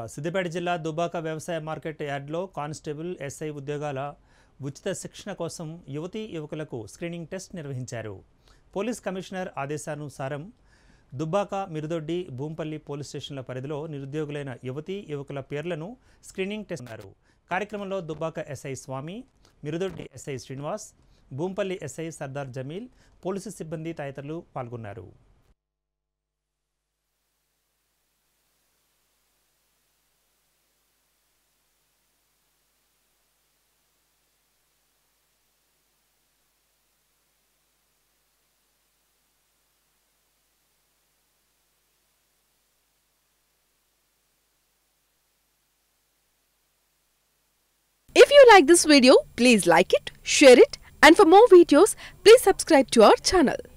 సిద్దిపేట జిల్లా దుబ్బాక వ్యవసాయ మార్కెట్ యార్డ్లో కానిస్టేబుల్ ఎస్ఐ ఉద్యోగాల ఉచిత శిక్షణ కోసం యువతీ యువకులకు స్క్రీనింగ్ టెస్ట్ నిర్వహించారు పోలీస్ కమిషనర్ ఆదేశానుసారం దుబ్బాక మిరుదొడ్డి భూంపల్లి పోలీస్ స్టేషన్ల పరిధిలో నిరుద్యోగులైన యువతీ యువకుల పేర్లను స్క్రీనింగ్ టెస్ట్ అన్నారు కార్యక్రమంలో Dubbaka SI Swamy Mirudoddi SI Srinivas Bhoompally SI Sardar Jameel police సిబ్బంది తదితరులు పాల్గొన్నారు If you like this video, please like it, share it, and for more videos, please subscribe to our channel.